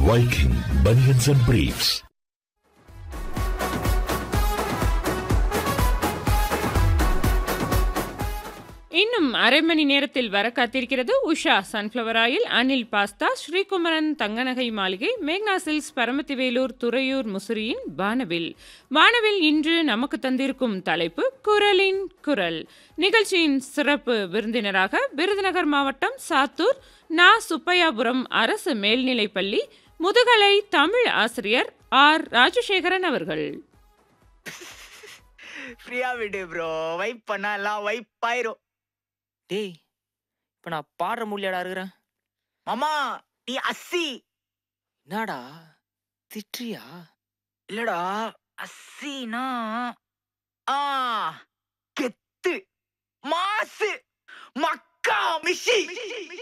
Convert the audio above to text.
Viking Bunions and Briefs. இன்னும் அரை மணி நேரத்தில் வர காத்திருக்கிறது Usha sunflower oil Anil pasta Sreekumaran தங்கநகை மாளிகை மேக்னா சில்ஸ் பரமத்திவேலூர் துறையூர் முசிறியின் வானவில் வானவில் இன்று நமக்கு தந்திருக்கும் தலைப்பு குரலின் குரல் நிகழ்ச்சியின் சிறப்பு விருந்தினராக விருதுநகர் மாவட்டம் சாத்தூர் நா சுப்பையாபுரம் அரசு மேல்நிலைப்பள்ளி முதுகலை தமிழ் ஆசிரியர் ஆர் ராஜசேகரன் அவர்கள் ஃப்ரீயா விடு ப்ரோ வைப் பண்ணா எல்லாம் வைப் ஆயிரும் டேய் இப்ப நான் பாடுற முடியாடா இருக்கிறேன் மாமா நீ அஸ்ஸி என்னடா திட்டுறியா இல்லடா அஸ்ஸினா ஆ கெத்து மாசு மக்கா மிஷி